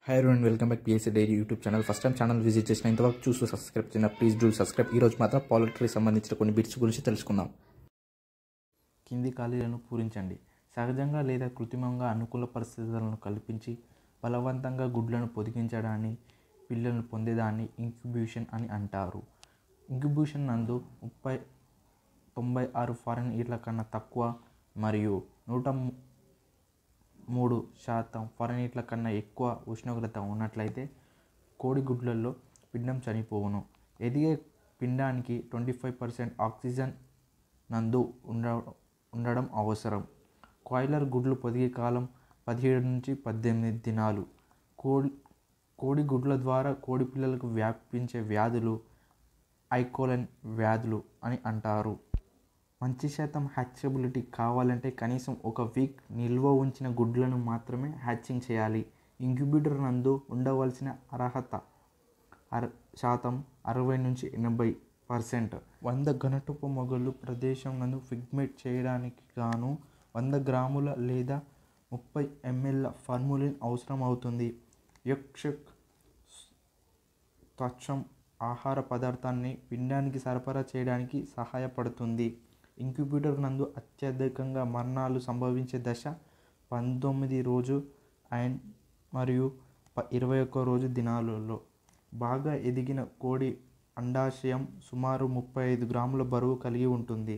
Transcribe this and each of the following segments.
high and welcome back PSC diary YouTube channel first time channel visit చేసిన ఇంతవరకు చూస్తూ subscribe చేసిన please do subscribe ఈ రోజు మాత్రం పౌల్ట్రీకి సంబంధించిన కొన్ని బిట్స్ గురించి తెలుసుకుందాం కింది ఖాళీలను పూరించండి సహజంగా లేదా కృత్రిమంగా అనుకూల పరిస్థితులను కల్పించి బలవంతంగా గుడ్లను పొదిగించడాన్ని పిల్లలను పొందేదాన్ని ఇంక్యుబేషన్ అని అంటారు ఇంక్యుబేషన్ నందు ముప్పై తొంభై ఆరు ఫారెన్ ఈట్ల కన్నా తక్కువ మరియు నూట ము- మూడు శాతం ఫారెన్హీట్ల కన్నా ఎక్కువ ఉష్ణోగ్రత ఉన్నట్లయితే కోడిగుడ్లలో పిండం చనిపోవును ఎదిగే పిండానికి ట్వంటీ ఫైవ్ పర్సెంట్ ఆక్సిజన్ నందు ఉండ ఉండడం అవసరం కాయిలర్ గుడ్లు పొదిగే కాలం పదిహేడు నుంచి పద్దెనిమిది దినాలు కోడి కోడి గుడ్ల ద్వారా కోడి పిల్లలకు వ్యాపించే వ్యాధులు ఐకోలన్ వ్యాధులు అని అంటారు మంచి శాతం హ్యాచబిలిటీ కావాలంటే కనీసం ఒక వీక్ నిల్వ ఉంచిన గుడ్లను మాత్రమే హ్యాచింగ్ చేయాలి ఇంక్యుబేటర్ నందు ఉండవలసిన అర్హత అర శాతం అరవై నుంచి ఎనభై పర్సెంట్ వంద ఘనటపు మొగలు ప్రదేశం నందు ఫిగ్మేట్ చేయడానికి గాను వంద గ్రాముల లేదా ముప్పై ఎంఎల్ ఫార్ములిన్ అవసరం అవుతుంది యక్షక్ త్వచం ఆహార పదార్థాన్ని పిండానికి సరఫరా చేయడానికి సహాయపడుతుంది ఇంక్యుబేటర్ నందు అత్యధికంగా మరణాలు సంభవించే దశ పంతొమ్మిది రోజు అండ్ మరియు ప- ఇరవై ఒక్క రోజు దినాలలో బాగా ఎదిగిన కోడి అండాశయం సుమారు ముప్పై ఐదు గ్రాముల బరువు కలిగి ఉంటుంది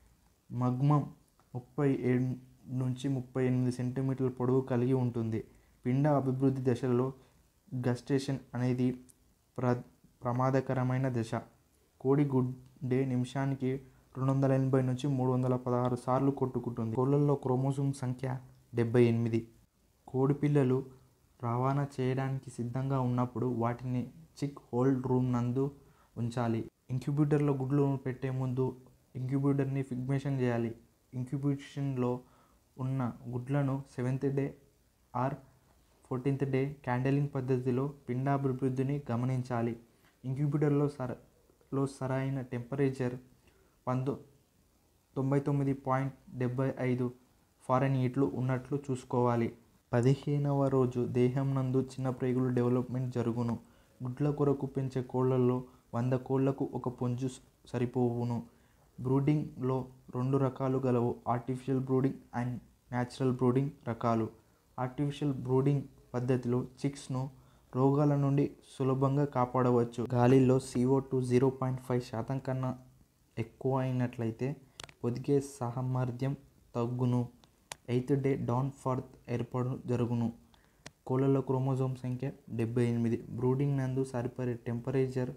మగ్మం ముప్పై ఏడు నుంచి ముప్పై ఎనిమిది సెంటీమీటర్ల పొడవు కలిగి ఉంటుంది పిండ అభివృద్ధి దశలో గస్టేషన్ అనేది ప్ర ప్రమాదకరమైన దశ కోడి గుడ్డే నిమిషానికి రెండు వందల ఎనభై నుంచి మూడు వందల పదహారు సార్లు కొట్టుకుంటుంది కోళ్ళల్లో క్రోమోజోమ్ సంఖ్య డెబ్బై ఎనిమిది కోడి పిల్లలు రవాణా చేయడానికి సిద్ధంగా ఉన్నప్పుడు వాటిని చిక్ హోల్డ్ రూమ్ నందు ఉంచాలి ఇంక్యుబేటర్లో గుడ్లు పెట్టే ముందు ఇంక్యుబేటర్ని ఫిగ్మేషన్ చేయాలి ఇంక్యుబేషన్లో ఉన్న గుడ్లను seventh day or fourteenth day candling పద్ధతిలో పిండాభివృద్ధిని గమనించాలి ఇంక్యుబేటర్లో సర లో సరైన టెంపరేచర్ పంతొ తొంభై తొమ్మిది పాయింట్ డెబ్బై ఐదు ఫారెన్ హీట్లు ఉన్నట్లు చూసుకోవాలి పదిహేనవ రోజు దేహం నందు చిన్న ప్రేగులు డెవలప్మెంట్ జరుగును గుడ్ల కొరకు పెంచే కోళ్లలో వంద కోళ్లకు ఒక పుంజు స- సరిపోవును బ్రూడింగ్లో రెండు రకాలు గలవు artificial brooding and natural brooding రకాలు ఆర్టిఫిషియల్ బ్రూడింగ్ పద్ధతిలో చిక్స్ను రోగాల నుండి సులభంగా కాపాడవచ్చు గాలిలో CO two zero point five శాతం కన్నా ఎక్కువ అయినట్లయితే పొదిగే సామర్థ్యం తగ్గును ఎయిత్ డే డౌన్ ఫార్త్ ఏర్పడు జరుగును కోళ్ళలో క్రోమోజోమ్ సంఖ్య డెబ్బై ఎనిమిది బ్రూడింగ్ నందు సరిపడే టెంపరేచర్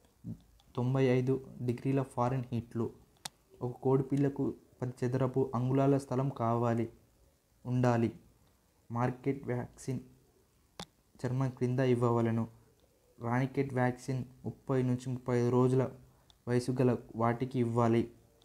తొంభై ఐదు డిగ్రీల ఫారెన్ హీట్లు ఒక కోడి పిల్లకు పది చదరపు అంగుళాల స్థలం కావాలి ఉండాలి మార్కెట్ వ్యాక్సిన్ చర్మం క్రింద ఇవ్వవలను రానికెట్ వ్యాక్సిన్ ముప్పై నుంచి ముప్పై ఐదు రోజుల వయసు గల వాటికి ఇవ్వాలి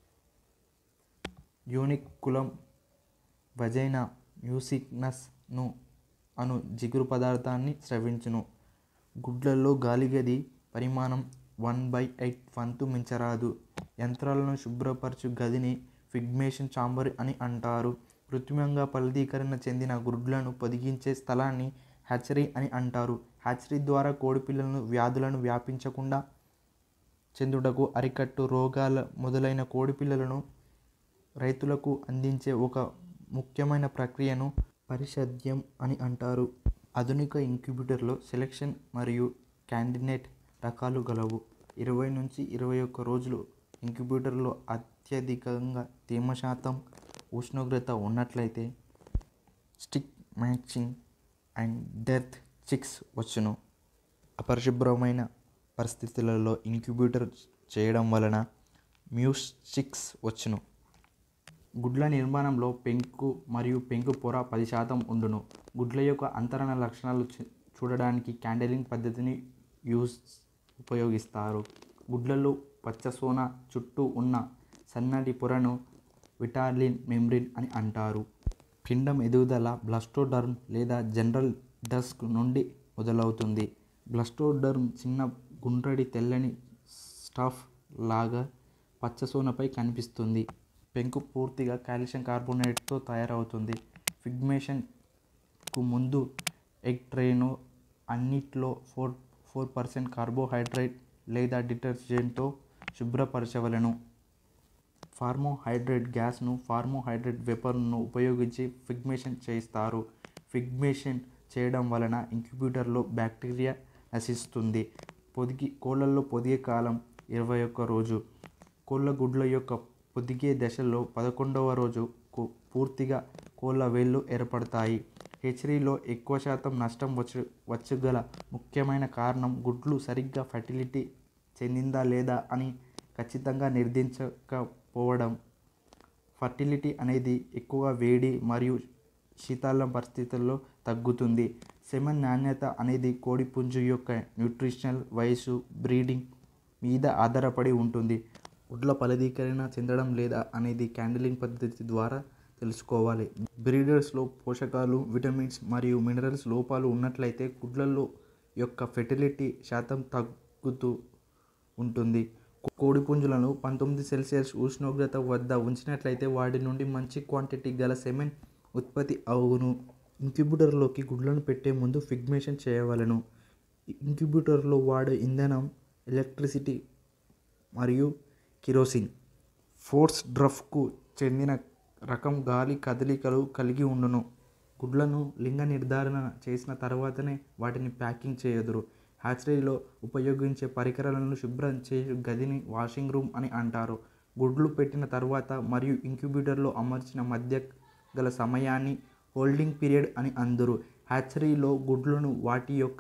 యూనిక్ కులం వజైనా మ్యూసిక్నస్ను అను జిగురు పదార్థాన్ని స్రవించును గుడ్లలో గాలిగది పరిమాణం వన్ బై ఎయిట్ వంతు మించరాదు యంత్రాలను శుభ్రపరచు గదిని ఫిగ్మేషన్ చాంబర్ అని అంటారు కృత్రిమంగా ఫలదీకరణ చెందిన గుడ్లను పొదిగించే స్థలాన్ని హ్యాచరీ అని అంటారు హ్యాచరీ ద్వారా కోడి పిల్లలను వ్యాధులను వ్యాపించకుండా చెందుటకు అరికట్టు రోగాల మొదలైన కోడి పిల్లలను రైతులకు అందించే ఒక ముఖ్యమైన ప్రక్రియను పరిషద్యం అని అంటారు ఆధునిక ఇంక్యుబేటర్లో సెలెక్షన్ మరియు క్యాండిడేట్ రకాలు గలవు ఇరవై నుంచి ఇరవై ఒక్క రోజులు ఇంక్యుబేటర్లో అత్యధికంగా తేమ శాతం ఉష్ణోగ్రత ఉన్నట్లయితే stick matching and death chicks వచ్చును అపరిశుభ్రమైన పరిస్థితులలో ఇంక్యుబేటర్ చేయడం వలన మ్యూస్ చిక్స్ వచ్చును గుడ్ల నిర్మాణంలో పెంకు మరియు పెంకు పొర పది శాతం ఉండును గుడ్ల యొక్క అంతరణ లక్షణాలు చూ- చూడడానికి క్యాండలింగ్ పద్ధతిని యూస్ ఉపయోగిస్తారు గుడ్లలో పచ్చసోన చుట్టూ ఉన్న సన్నటి పొరను విటాలిన్ మెమ్బ్రిన్ అని అంటారు పిండం ఎదుగుదల బ్లస్టోడర్మ్ లేదా జనరల్ డస్క్ నుండి మొదలవుతుంది బ్లస్టోడర్మ్ చిన్న గుండ్రటి తెల్లని స్టఫ్ లాగా పచ్చసోనపై కనిపిస్తుంది పెంకు పూర్తిగా కాల్షియం కార్బోనేట్తో తయారవుతుంది ఫిగ్మేషన్కు ముందు ఎగ్ ట్రేను అన్నిట్లో ఫోర్ ఫోర్ పర్సెంట్ కార్బోహైడ్రేట్ లేదా డిటర్జెంట్తో శుభ్రపరచవలెను ఫార్మోహైడ్రేట్ గ్యాస్ను ఫార్మోహైడ్రేట్ వేపర్ను ఉపయోగించి ఫిగ్మేషన్ చేస్తారు ఫిగ్మేషన్ చేయడం వలన ఇంక్యుబేటర్లో బ్యాక్టీరియా నశిస్తుంది పొదిగి కోళ్ళల్లో పొదిగే కాలం ఇరవై ఒక్క రోజు కోళ్ళ గుడ్ల యొక్క పొదిగే దశలో పదకొండవ రోజు కు- పూర్తిగా కోళ్ళ వేళ్ళు ఏర్పడతాయి హెచ్చరీలో ఎక్కువ శాతం నష్టం వచ్చు వచ్చగల ముఖ్యమైన కారణం గుడ్లు సరిగ్గా ఫర్టిలిటీ చెందిందా లేదా అని ఖచ్చితంగా నిర్ధారించకపోవడం ఫర్టిలిటీ అనేది ఎక్కువ వేడి మరియు శీతల పరిస్థితుల్లో తగ్గుతుంది సెమెన్ నాణ్యత అనేది కోడి పుంజు యొక్క న్యూట్రిషనల్ వయసు బ్రీడింగ్ మీద ఆధారపడి ఉంటుంది గుడ్ల ఫలదీకరణ చెందడం లేదా అనేది క్యాండిలింగ్ పద్ధతి ద్వారా తెలుసుకోవాలి బ్రీడర్స్లో పోషకాలు విటమిన్స్ మరియు మినరల్స్ లోపాలు ఉన్నట్లయితే గుడ్లలో యొక్క ఫెర్టిలిటీ శాతం తగ్గుతూ ఉంటుంది కోడి పుంజులను పంతొమ్మిది సెల్సియస్ ఉష్ణోగ్రత వద్ద ఉంచినట్లయితే వాటి నుండి మంచి క్వాంటిటీ గల సెమెన్ ఉత్పత్తి అవును ఇంక్యుబేటర్లోకి గుడ్లను పెట్టే ముందు ఫిగ్మేషన్ చేయవలెను ఇంక్యుబేటర్లో వాడే ఇంధనం ఎలక్ట్రిసిటీ మరియు కిరోసిన్ ఫోర్స్ డ్రఫ్కు చెందిన రకం గాలి కదలికలు కలిగి ఉండును గుడ్లను లింగ నిర్ధారణ చేసిన తర్వాతనే వాటిని ప్యాకింగ్ చేయదురు హ్యాచరీలో ఉపయోగించే పరికరాలను శుభ్రం చేయు గదిని వాషింగ్ రూమ్ అని అంటారు గుడ్లు పెట్టిన తర్వాత మరియు ఇంక్యుబేటర్లో అమర్చిన మధ్య గల సమయాన్ని హోల్డింగ్ పీరియడ్ అని అందరు హ్యాచరీలో గుడ్లను వాటి యొక్క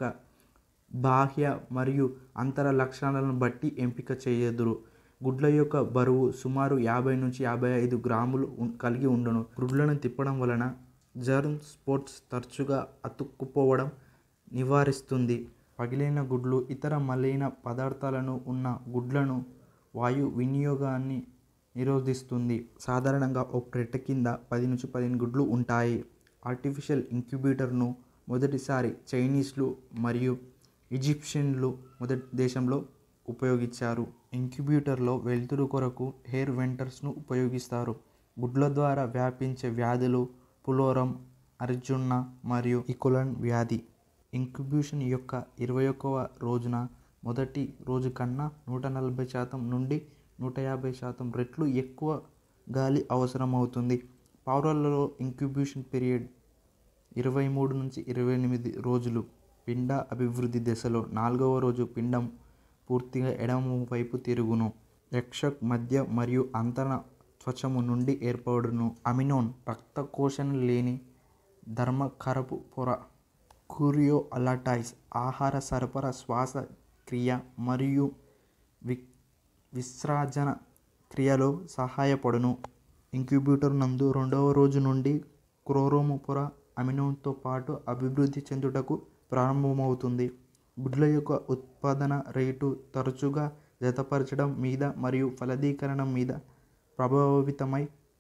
బాహ్య మరియు అంతర లక్షణాలను బట్టి ఎంపిక చేయదురు గుడ్ల యొక్క బరువు సుమారు యాభై నుంచి యాభై ఐదు గ్రాములు ఉన్- కలిగి ఉండును గుడ్లను తిప్పడం వలన జర్మ్ స్పోర్ట్స్ తరచుగా అతుక్కుపోవడం నివారిస్తుంది పగిలిన గుడ్లు ఇతర మలిన పదార్థాలను ఉన్న గుడ్లను వాయు వినియోగాన్ని నిరోధిస్తుంది సాధారణంగా ఒక పెట్టె కింద పది నుంచి పదిహేను గుడ్లు ఉంటాయి ఆర్టిఫిషియల్ ఇంక్యుబేటర్ను మొదటిసారి చైనీస్లు మరియు ఈజిప్షియన్లు మొదటి దేశంలో ఉపయోగించారు ఇంక్యుబేటర్లో వెలుతురు కొరకు హెయిర్ వెంటర్స్ను ఉపయోగిస్తారు గుడ్ల ద్వారా వ్యాపించే వ్యాధులు పులోరం అర్జున్న మరియు ఇకోలన్ వ్యాధి ఇంక్యుబేషన్ యొక్క ఇరవై ఒక్కవ రోజున మొదటి రోజు కన్నా నూట నలభై శాతం నుండి నూట యాభై శాతం రెట్లు ఎక్కువ గాలి అవసరమవుతుంది పౌరాలలో ఇంక్యుబేషన్ పీరియడ్ ఇరవై మూడు నుంచి ఇరవై ఎనిమిది రోజులు పిండ అభివృద్ధి దశలో నాలుగవ రోజు పిండం పూర్తిగా ఎడమ వైపు తిరుగును యక్షక్ మధ్య మరియు అంతర త్వచము నుండి ఏర్పడును అమినోన్ రక్తకోశం లేని ధర్మకరపు పొర కూరియో అలాటైస్ ఆహార సరఫరా శ్వాస క్రియ మరియు వి విసర్జన క్రియలో సహాయపడును ఇంక్యుబేటర్ నందు రెండవ రోజు నుండి క్రోరోము పొర అమినోన్తో పాటు అభివృద్ధి చెందుటకు ప్రారంభమవుతుంది గుడ్ల యొక్క ఉత్పాదన రేటు తరచుగా జతపరచడం మీద మరియు ఫలదీకరణ మీద ప్రభావితమై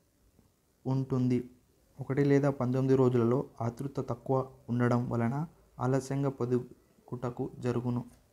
ఉంటుంది ఒకటి లేదా పంతొమ్మిది రోజులలో ఆతృత తక్కువ ఉండడం వలన ఆలస్యంగా పొదుగుటకు జరుగును